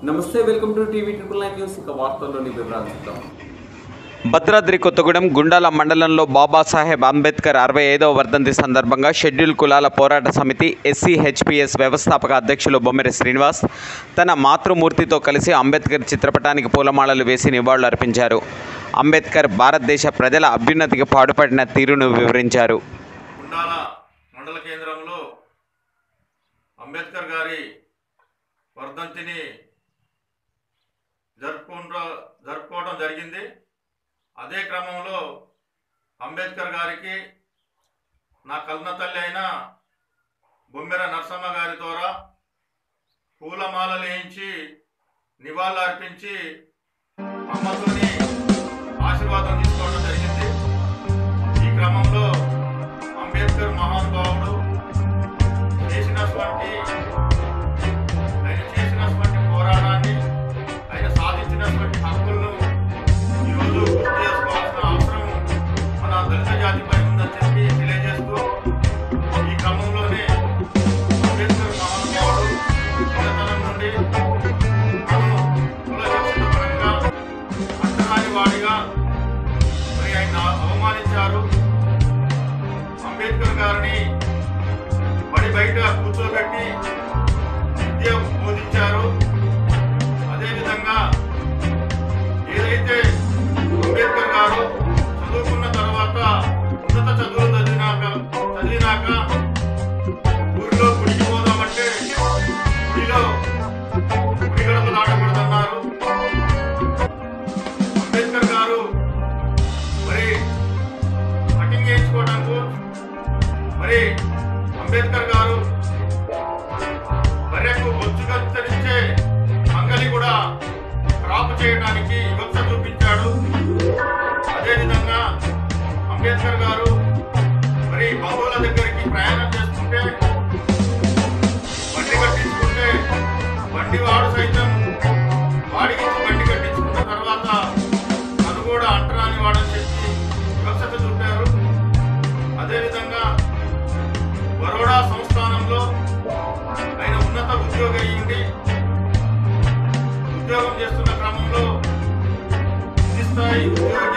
నమస్తే welcome to TV triple nine news ఇక వార్తల్లోని వివరాలు చూద్దాం భద్రాద్రి కొత్తగూడెం గుండాల మండలంలో బాబాసాహెబ్ అంబేద్కర్ అరవై ఐదవ వర్ధంతి సందర్భంగా షెడ్యూల్ కులాల పోరాట సమితి ఎస్సీ హెచ్పిఎస్ వ్యవస్థాపక అధ్యక్షులు బొమ్మెర శ్రీనివాస్ తన మాతృమూర్తితో కలిసి అంబేద్కర్ చిత్రపటానికి పూలమాలలు వేసి నివాళులు అర్పించారు అంబేద్కర్ భారతదేశ ప్రజల అభ్యున్నతికి పాటుపడిన తీరును వివరించారు గుండాల మండల కేంద్రంలో అంబేద్కర్ గారి వర్ధంతిని జరుపుకుంటూ జరుపుకోవడం జరిగింది అదే క్రమంలో అంబేద్కర్ గారికి నా కల్న తల్లి అయిన బొమ్మెర నరసమ్మ గారి ద్వారా పూలమాలలు వేయించి నివాళులు అర్పించి అమ్మతోని ఆశీర్వాదం తీసుకోవడం జరిగింది ఈ క్రమంలో అంబేద్కర్ మహానుభావుడు చేసినటువంటి ఆయన చేసినటువంటి పోరాటాన్ని ఆయన సాధించినటువంటి హక్కులను ఈరోజు గుర్తు చేసుకోవాల్సిన అవసరం మన దళిత జాతిపై ఉందని చెప్పి తెలియజేస్తూ ఈ క్రమంలోనే అంబేద్కర్ మహానుభావుడు చిన్నతనం నుండి తను కుల వివక్షత పరంగా అర్థరాని వాడిగా మరి ఆయన అవమానించారు అంబేద్కర్ గారిని బడి బయట కూర్చోబెట్టి విద్య బోధించారు అదేవిధంగా ఏదైతే అంబేద్కర్ గారు చదువుకున్న తర్వాత ఉన్నత చదువులు చదివినాక చదివినాక ఊరిలో గుడికి పోదామంటే గుడిలో గుడి గడప దాటకూడదన్నారు అంబేద్కర్ గారు మరి కటింగ్ చేయించుకోవడానికి మరి అంబేద్కర్ గారు బర్రెకు బొచ్చు కత్తిరించే మంగలి కూడా క్రాప్ చేయడానికి వివక్ష చూపించాడు అదేవిధంగా అంబేద్కర్ గారు మరి బంధువుల దగ్గరికి ప్రయాణం చేస్తుంటే బండి కట్టించుకుంటే బండి వాడు సైతం వాడికి బండి కట్టించుకున్న తర్వాత తను కూడా అంటరాని వాడని చెప్పి వివక్షత చూపారు అదేవిధంగా బరోడా సంస్థానంలో ఆయన ఉన్నత ఉద్యోగి అయ్యింది ఉద్యోగం చేస్తున్న క్రమంలో కింది స్థాయి ఉద్యోగి